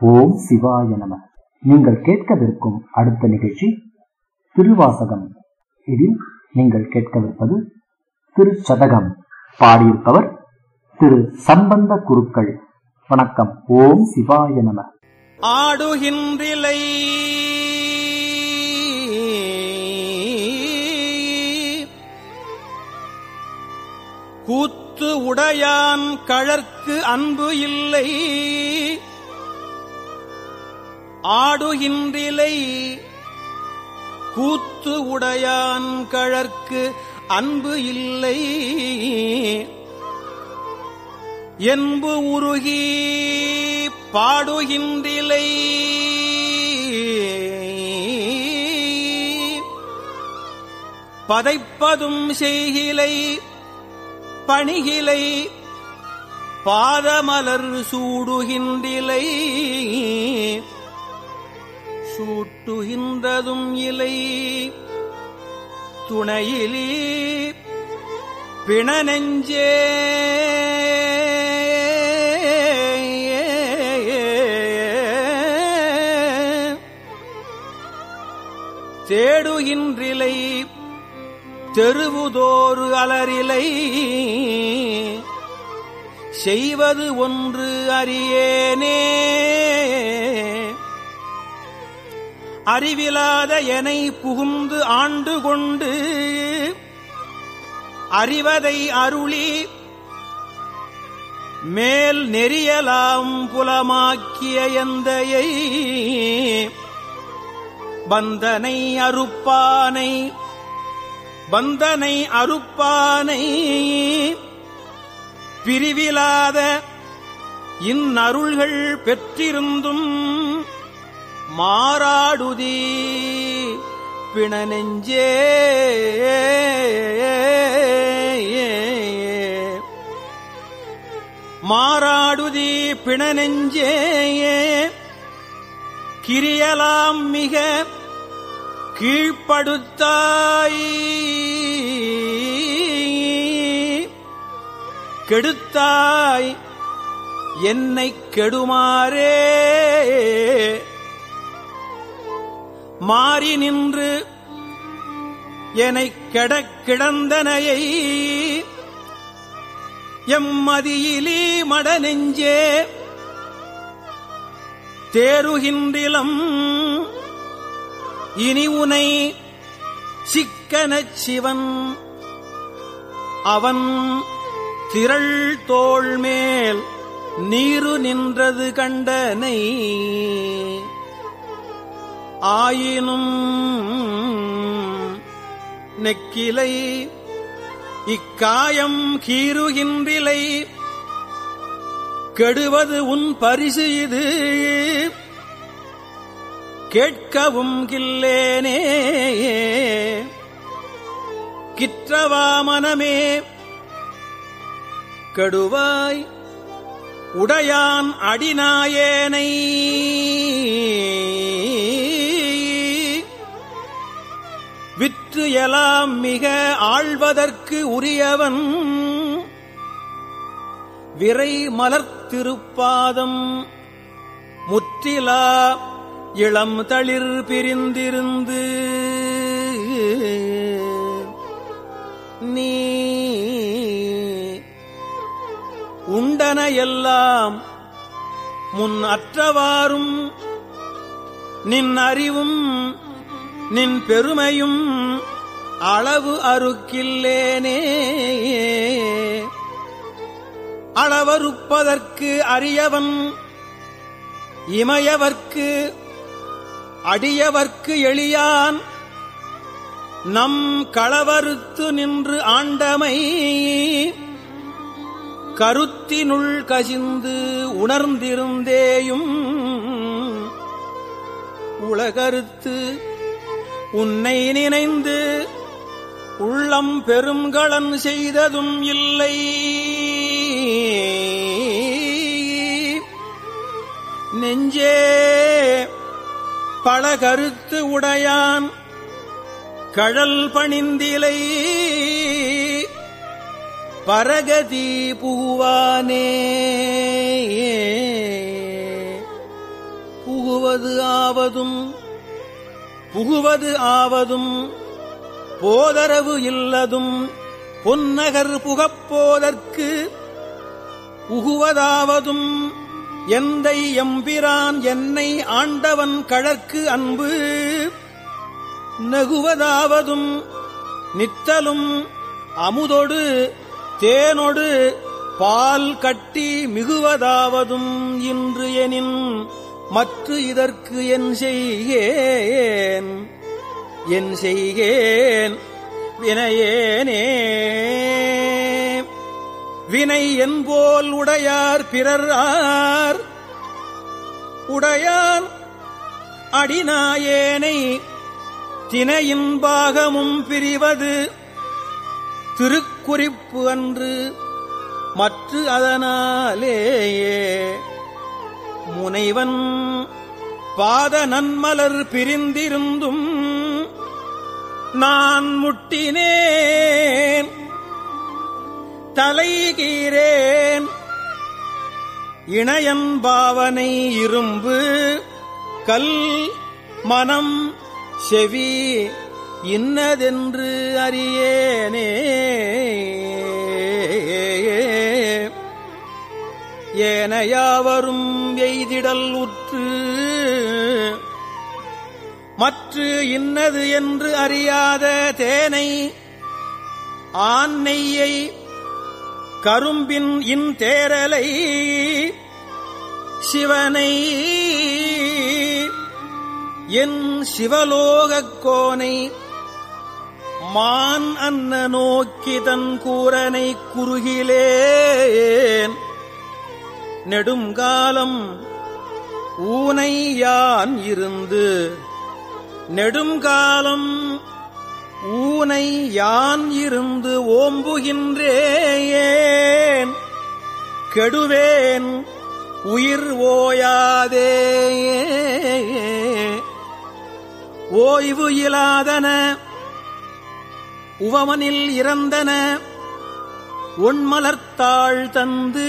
ஓம் சிவாய நம நீங்கள் கேட்கவிருக்கும் அடுத்த நிகழ்ச்சி திருவாசகம் இதில் நீங்கள் கேட்கவிருப்பது திருச்சதகம் பாடியிருப்பவர் திரு சம்பந்த குருக்கள் வணக்கம் ஓம் சிவாய நம ஆடுகின்றிலை கூத்து உடையான் கழற்கு அன்பு இல்லை ஆடுகின்றிலை கூத்து உடையான் கழற்கு அன்பு இல்லை என்பு உருகி பாடுகின்றிலை பதைப்பதும் செய்கிலை பணிகிலை பாதமலர் சூடுகின்றிலை சூட்டுகின்றதும் இலை துணையிலி பிணநெஞ்சே தேடுகின்றிலை தெருவுதோறு அலரிலை செய்வது ஒன்று அறியேனே அறிவிலாத எனை புகுந்து ஆண்டு கொண்டு அறிவதை அருளி மேல் நெறியலாம் புலமாக்கிய எந்தையை பந்தனை அறுப்பானை பந்தனை அறுப்பானை பிரிவிலாத இந்நருள்கள் பெற்றிருந்தும் மாறாடுதி பிணநெஞ்சே மாறாடுதி பிணநெஞ்சே கிரியலாம் மிக கீழ்ப்படுத்தாய் கெடுத்தாய் என்னை கெடுமாறே மாறி நின்று எனக் கெடக் கிடந்தனையை எம்மதியிலி மடநெஞ்சே தேருகின்றிலம் இனி உனை சிக்கனச் சிவன் அவன் திரள் தோள் மேல் நீரு நின்றது கண்டனை ஆயினும் நெக்கிலை இக்காயம் கீறுகின்றிலை கெடுவது உன் பரிசு இது கேட்கவும் கில்லேனே கிற்றவா மனமே கெடுவாய் உடையான் அடிநாயேனை விற்று எலாம் மிக ஆழ்வதற்கு உரியவன் விரை மலர்த்திருப்பாதம் முற்றிலா இளம் தளிர் பிரிந்திருந்து நீ உண்டன எல்லாம் முன் அற்றவாறும் நின் அறிவும் நின் பெருமையும் அளவு அறுக்கில்லேனே அளவறுப்பதற்கு அரியவன் இமையவர்க்கு அடியவர்க்கு எளியான் நம் களவறுத்து நின்று ஆண்டமை கருத்தினுள் கசிந்து உணர்ந்திருந்தேயும் உலகருத்து உன்னை நினைந்து உள்ளம் பெருங்களன் செய்ததும் இல்லை நெஞ்சே பல கருத்து உடையான் கழல் பணிந்திலை பரகதி புகுவானே புகுவது ஆவதும் புகுவது ஆவதும் போதரவு இல்லதும் பொன்னகர் புகப்போதற்கு உகுவதாவதும் எந்தை எம்பிரான் என்னை ஆண்டவன் கழற்கு அன்பு நகுவதாவதும் நித்தலும் அமுதொடு தேனொடு பால் கட்டி மிகுவதாவதும் இன்று எனின் மற்ற இதற்கு என் செய்கேன் என் செய்கேன் வினையேனே வினை என்போல் உடையார் பிறர் ஆர் உடையான் அடிநாயேனை தினையின் பாகமும் பிரிவது திருக்குறிப்பு அன்று மற்ற அதனாலேயே முனைவன் பாத நன்மலர் பிரிந்திருந்தும் நான் முட்டினேன் தலைகீரேன் இணையன் பாவனை இரும்பு கல் மனம் செவி இன்னதென்று அறியேனே ஏனையாவரும் எய்திடல் உற்று மற்ற இன்னது என்று அறியாத தேனை ஆன்னையை கரும்பின் இன்தேரலை சிவனை என் சிவலோகக் கோனை மான் அன்ன நோக்கி தன் கூரனை குறுகிலேன் நெடுங்காலம் ஊனை யான் இருந்து நெடுங்காலம் ஊனை யான் இருந்து ஓம்புகின்றேன் கெடுவேன் உயிர் ஓயாதே ஓய்வு இலாதன உவமனில் இறந்தன ஒன்மலர்த்தாள் தந்து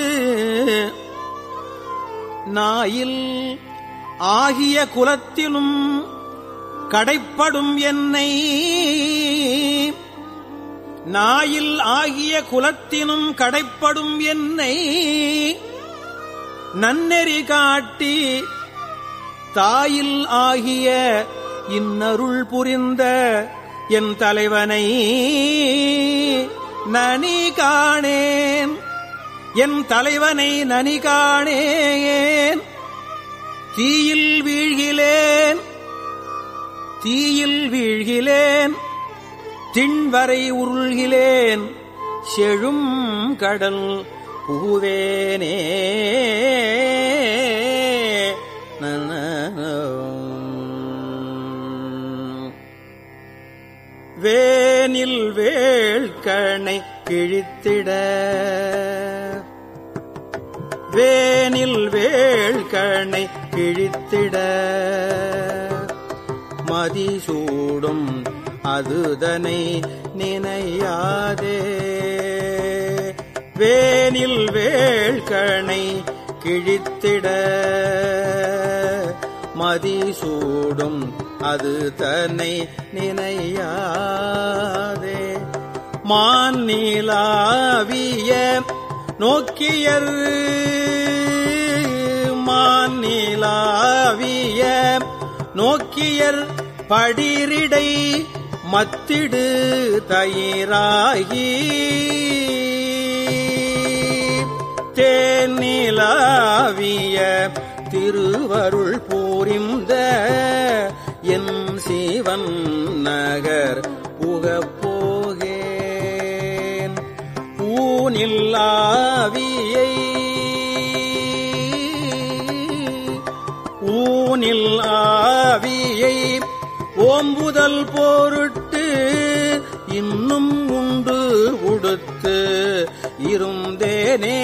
நாயில் ஆகிய குலத்திலும் கடைப்படும் என்னை நாயில் ஆகிய குலத்தினும் கடைப்படும் என்னை நன்னெறி காட்டி தாயில் ஆகிய இன்னருள் புரிந்த என் தலைவனை நனி காணேன் என் தலைவனை நனி காணேன் தீயில் வீழ்கிலேன் தீயில் வீழ்கிலேன் திண்வரை உருள்கிலேன் செழும் கடல் புகுவேனே வேனில் வேள்கணை கிழித்திட வேனில் வேள்கணை கிழித்திட மதிசூடும் அதுதனை நினையாதே வேனில் வேள்கணை கிழித்திட மதிசூடும் அது தன்னை நினையாதே மான் நீலாவிய நோக்கியர் மான் நீலாவிய நோக்கியர் படிரிடை மத்திடு தயிராகி தேனிலாவிய திருவருள் பூரிந்த என் சிவன் நகர் புகப்போகேன் ஊனில்லாவியை ஊனில் ஆவியை ஓம்புதல் பொருட்டு இன்னும் உண்டு உடுத்து இருந்தேனே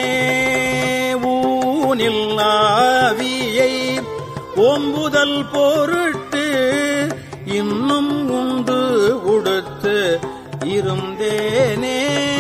ஊனில் ஆவியை ஓம்புதல் பொருட்டு இன்னும் உண்டு உடுத்து இருந்தேனே